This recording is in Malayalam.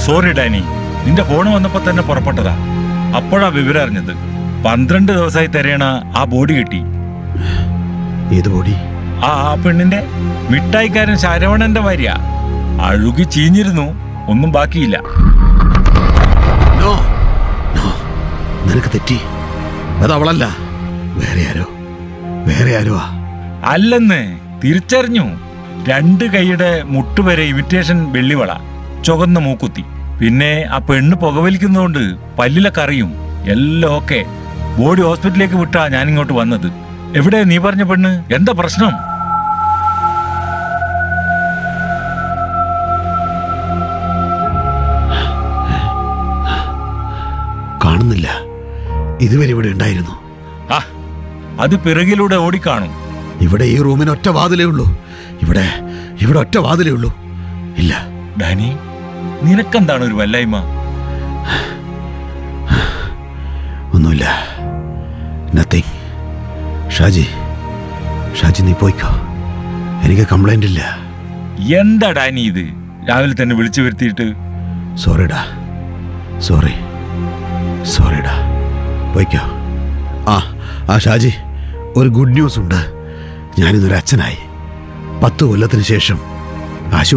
സോറി ഡാനി നിന്റെ ഫോൺ വന്നപ്പോ തന്നെ പുറപ്പെട്ടതാ അപ്പോഴാ വിവരം അറിഞ്ഞത് പന്ത്രണ്ട് ദിവസമായി തിരയണ ആ ബോഡി കിട്ടി ഏത് ബോഡി ആ ആ പെണ്ണിന്റെ മിഠായിക്കാരൻ ശരവണന്റെ ഭാര്യ അഴുകി ചീഞ്ഞിരുന്നു ഒന്നും ബാക്കിയില്ല നോ നോ നിനക്ക് തെറ്റി അത് അവളല്ല വേറെ ആരോ വേറെ ആരോ ആ അല്ലെന്ന് തിരിച്ചറിഞ്ഞു രണ്ട് കൈയുടെ മുട്ടുവരെ ഇമിറ്റേഷൻ വെള്ളിവള ചുവന്ന മൂക്കുത്തി പിന്നെ ആ പെണ്ണ് പുകവലിക്കുന്നതുകൊണ്ട് പല്ലിലൊക്കെ അറിയും എല്ലാം ഓക്കെ ബോഡി ഹോസ്പിറ്റലിലേക്ക് വിട്ടാ ഞാനിങ്ങോട്ട് വന്നത് എവിടെ നീ പറഞ്ഞ പെണ്ണ് എന്താ പ്രശ്നം കാണുന്നില്ല ഇതുവരെ ഇവിടെ ഉണ്ടായിരുന്നു ആ അത് പിറകിലൂടെ ഓടിക്കാണും ഇവിടെ ഈ റൂമിന് ഒറ്റ വാതിലേ ഉള്ളൂ ഇവിടെ ഇവിടെ ഒറ്റ വാതിലേ ഉള്ളൂ ഇല്ല ഡാനി നിനക്കെന്താണ് ഒരു വല്ലായ്മ ഒന്നുമില്ല നത്തിങ് ഷാജി ഷാജി നീ പോയിക്കോ എനിക്ക് കംപ്ലൈന്റ് ഇല്ല എന്താ ഡാനി ഇത് രാവിലെ തന്നെ വിളിച്ചു വരുത്തിയിട്ട് സോറിടാ സോറി സോറിടാ പോയിക്കോ ആ ആ ഷാജി ഒരു ഗുഡ് ന്യൂസ് ഉണ്ട് ഞാനിന്നൊരു അച്ഛനായി പത്ത് കൊല്ലത്തിന് ശേഷം ആശുപത്രി